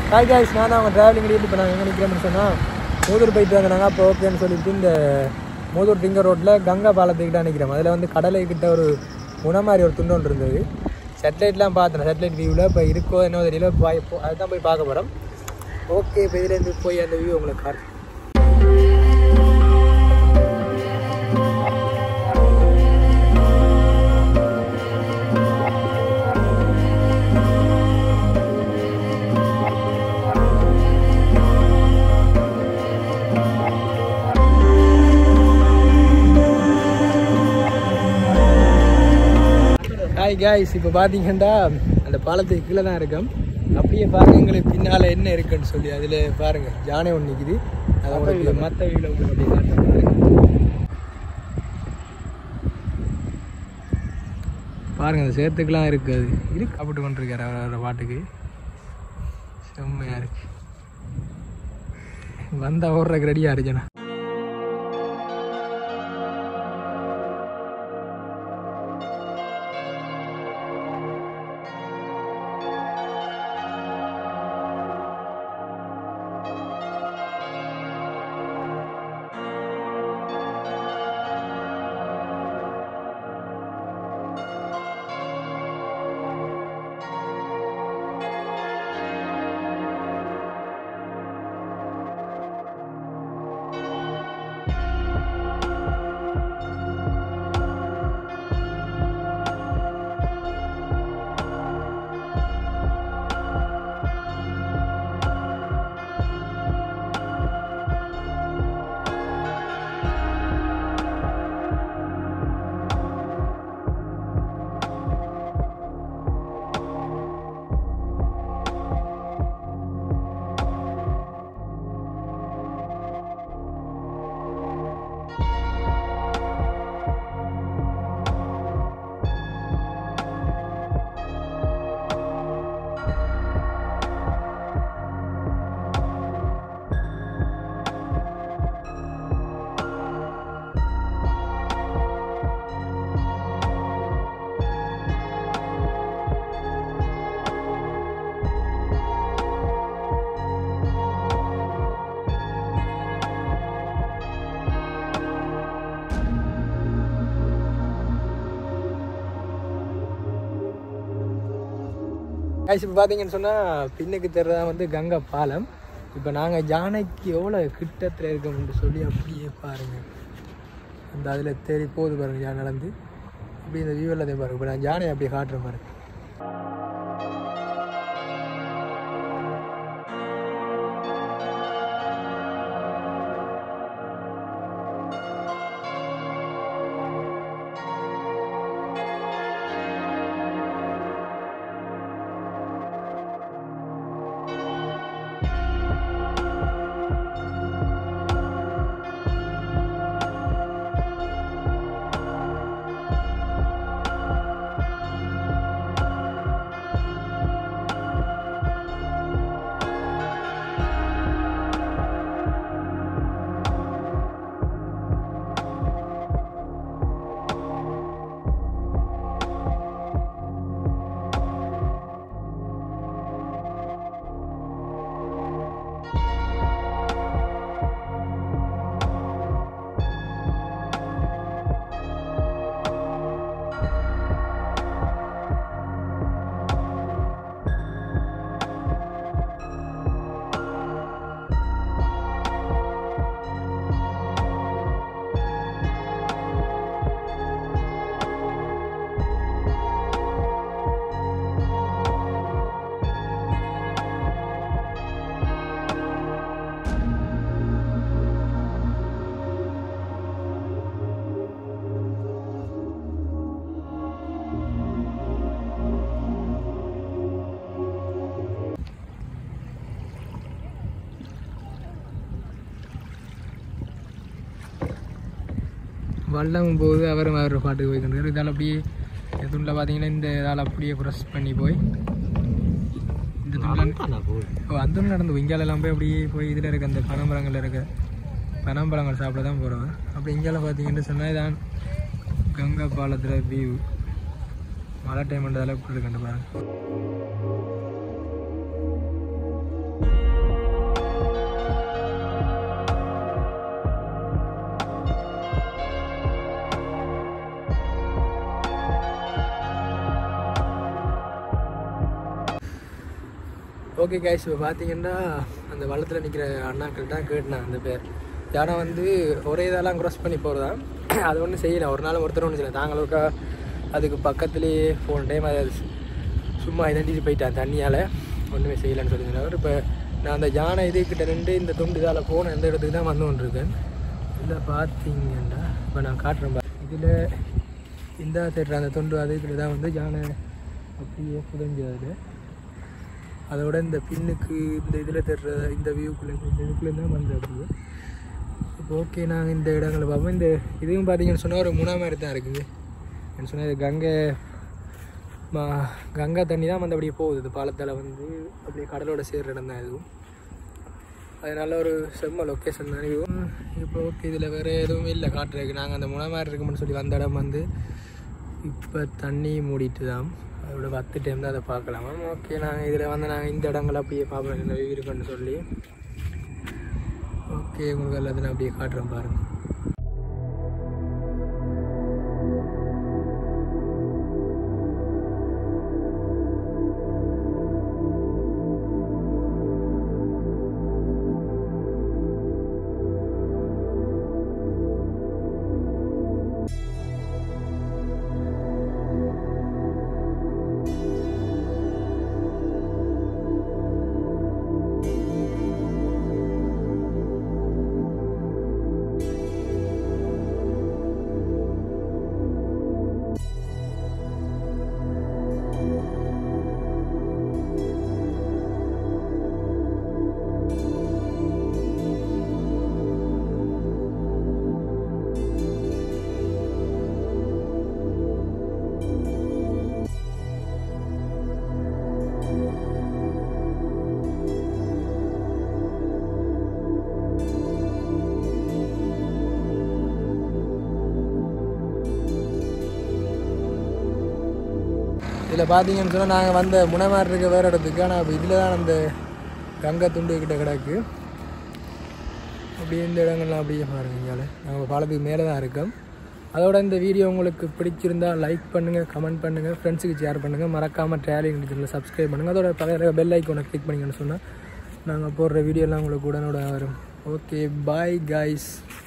Hi guys நான் தான் அவங்க ட்ராவலிங் பண்ணிட்டு இப்போ நாங்கள் எங்கே நிற்கிறோம்னு சொன்னால் மூதூர் போயிட்டு வந்தாங்க அப்போ ஓகேன்னு சொல்லிட்டு இந்த மூதூர் டிங்கர் ரோட்டில் கங்கா பாலத்துக்கிட்ட நிற்கிறோம் அதில் வந்து கடலை கிட்ட ஒரு உண மாதிரி ஒரு துண்டு ஒன்று இருந்தது சேட்டலைட்லாம் பார்த்தேன் சேட்டலைட் வியூவில் இப்போ இருக்கோ என்ன தெரியல போய் போ- அதுதான் போய் பார்க்க போகிறோம் ஓகே இப்போ இதுலேருந்து போய் அந்த வியூ உங்களுக்கு காட்டுறேன் ஹாய் காய்ஸ் இப்போ பார்த்தீங்கன்னா அந்த பாலத்துக்கு கீழே தான் இருக்கோம் அப்படியே பாருங்க எங்களுக்கு பின்னால் என்ன இருக்குன்னு சொல்லி அதில் பாருங்க யானை ஒன்று நிற்குது அதை உங்களுக்கு மற்ற வீட்டில் உங்களுக்கு அப்படியே காட்டுறேன் பாருங்க பாருங்க அந்த சேர்த்துக்கெலாம் இருக்கு அது இருக்கு அப்படி கொண்டிருக்காரு அவர் அவரோட பாட்டுக்கு செம்மையாக இருக்கு வந்தா ஓடுறதுக்கு ரெடியாக இருக்கேண்ணா கைஸ் இப்போ பார்த்தீங்கன்னு சொன்னால் பின்னுக்கு தெரியறதா வந்து கங்கா பாலம் இப்போ நாங்கள் ஜானைக்கு எவ்வளோ கிட்டத்தில் இருக்கோம்னு சொல்லி அப்படியே பாருங்கள் அந்த அதில் தேடி போகுது பாருங்க ஜானை நடந்து அப்படி இந்த வியூவில் தான் பாருங்க இப்போ நான் ஜானை அப்படியே காட்டுறேன் பாருங்க வல்லம் போது அவரும் அவர் பாட்டுக்கு போய் கொண்டு இதால் அப்படியே இந்த துண்டில் பார்த்தீங்கன்னா இந்த இதால் அப்படியே ப்ரெஸ் பண்ணி போய் இந்த துண்டில் ஓ அந்த துண்டு நடந்து இங்காலெல்லாம் போய் அப்படியே போய் இதில் இருக்க அந்த பனம்பழங்கள் இருக்க பனம்பழங்கள் சாப்பிட தான் போகிறோம் அப்படி இங்கால பார்த்தீங்கன்னு சொன்னால் இதான் கங்கா பாலத்தில் வியூ மழை டைம் பண்ணுறதால இப்படி இருக்கு பாருங்க ஓகே கைஸ் இப்போ பார்த்தீங்கன்னா அந்த வள்ளத்தில் நிற்கிற அண்ணாக்கள் தான் கேட்டேன் அந்த பேர் யாரும் வந்து ஒரே இதெல்லாம் க்ராஸ் பண்ணி போகிறதா அது ஒன்றும் செய்யலை ஒரு நாள் ஒருத்தர் ஒன்றும் செய்யலை தாங்களுக்கா அதுக்கு பக்கத்துலேயே போன டைம் அதை சும்மா இதண்டிட்டு போயிட்டான் தண்ணியால் ஒன்றுமே செய்யலைன்னு சொல்லியிருந்தார் இப்போ நான் அந்த யானை இதுக்கிட்ட நின்று இந்த துண்டு இதால் போன எந்த இடத்துக்கு தான் வந்து கொண்டிருக்கேன் இதில் பார்த்தீங்கன்னா இப்போ நான் காட்டுறேன் பாரு. இதில் இந்த தேட்டர் அந்த துண்டு அதுக்கிட்ட தான் வந்து யானை அப்படியே புதஞ்சது அதோட இந்த பின்னுக்கு இந்த இதில் தர்ற இந்த வியூக்குள்ளே இந்த இதுக்குள்ளே தான் வந்து அப்படியே இப்போ ஓகே நாங்கள் இந்த இடங்களை பார்ப்போம் இந்த இதுவும் பார்த்தீங்கன்னு சொன்னால் ஒரு முனா மாதிரி தான் இருக்குது என்ன சொன்னால் இது கங்கை மா கங்கா தண்ணி தான் வந்து அப்படியே போகுது இது பாலத்தில் வந்து அப்படியே கடலோட சேர்ற இடம் தான் இதுவும் அது நல்ல ஒரு செம்ம லொக்கேஷன் தான் இதுவும் இப்போ ஓகே இதில் வேறு எதுவும் இல்லை காட்டுறதுக்கு நாங்கள் அந்த முனை மாதிரி இருக்கும்னு சொல்லி வந்த இடம் வந்து இப்போ தண்ணி மூடிட்டு தான் அதோட பத்து டைம் தான் அதை பார்க்கலாம் ஓகே நாங்கள் இதில் வந்து நாங்கள் இந்த இடங்களை அப்படியே பார்ப்போம் இந்த வியூ இருக்குன்னு சொல்லி ஓகே உங்களுக்கு எல்லாத்தையும் நான் அப்படியே காட்டுறேன் பாருங்கள் இதில் பார்த்தீங்கன்னு சொன்னால் நாங்கள் வந்த முனை மாதிரி இருக்க வேறு இடத்துக்கு ஆனால் இப்போ இதில் தான் அந்த கங்கை துண்டு கிட்ட கிடக்கு அப்படியே இந்த இடங்கள்லாம் அப்படியே பாருங்க இங்கால நாங்கள் பாலத்துக்கு மேலே தான் இருக்கோம் அதோட இந்த வீடியோ உங்களுக்கு பிடிச்சிருந்தா லைக் பண்ணுங்கள் கமெண்ட் பண்ணுங்கள் ஃப்ரெண்ட்ஸுக்கு ஷேர் பண்ணுங்கள் மறக்காமல் ட்ராவலிங் சேனலை சப்ஸ்கிரைப் பண்ணுங்கள் அதோட பக்கத்தில் பெல் ஐக்கோனை கிளிக் பண்ணிங்கன்னு சொன்னால் நாங்கள் போடுற வீடியோலாம் உங்களுக்கு உடனோட வரும் ஓகே பாய் காய்ஸ்